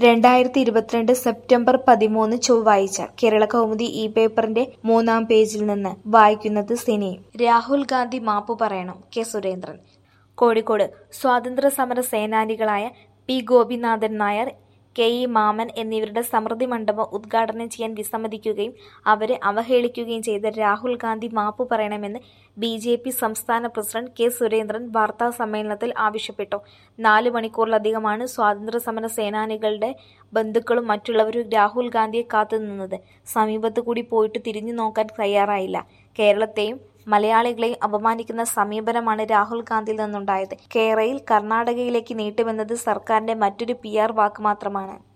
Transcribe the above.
രണ്ടായിരത്തി ഇരുപത്തിരണ്ട് സെപ്റ്റംബർ പതിമൂന്ന് ചൊവ്വാഴ്ച കേരളകൗമുദി ഈ പേപ്പറിന്റെ മൂന്നാം പേജിൽ നിന്ന് വായിക്കുന്നത് സിനി രാഹുൽ ഗാന്ധി മാപ്പു പറയണം കെ സുരേന്ദ്രൻ കോഴിക്കോട് സ്വാതന്ത്ര്യ സമര സേനാനികളായ P Gopinathan Nair K E Mammen എന്നിവരുടെ സമൃദ്ധി മണ്ഡപം ഉദ്ഘാടനം ചെയ്യാൻ വിസമ്മതിക്കുകയും അവരെ അവഹേളിക്കുകയും ചെയ്ത രാഹുൽ ഗാന്ധി മാപ്പു പറയണമെന്ന് ബി ജെ പി സംസ്ഥാന പ്രസിഡന്റ് കെ സുരേന്ദ്രൻ വാർത്താ സമ്മേളനത്തിൽ ആവശ്യപ്പെട്ടു നാല് മണിക്കൂറിലധികമാണ് സ്വാതന്ത്ര്യ സമര സേനാനികളുടെ ബന്ധുക്കളും മറ്റുള്ളവരും രാഹുൽ ഗാന്ധിയെ കാത്തുനിന്നത് സമീപത്തു കൂടി പോയിട്ട് തിരിഞ്ഞു നോക്കാൻ തയ്യാറായില്ല കേരളത്തെയും മലയാളികളെയും അപമാനിക്കുന്ന സമീപനമാണ് രാഹുൽ ഗാന്ധിയിൽ നിന്നുണ്ടായത് കേരയിൽ കർണാടകയിലേക്ക് നീട്ടുമെന്നത് സർക്കാരിന്റെ മറ്റൊരു പി ആർ വാക്ക് മാത്രമാണ്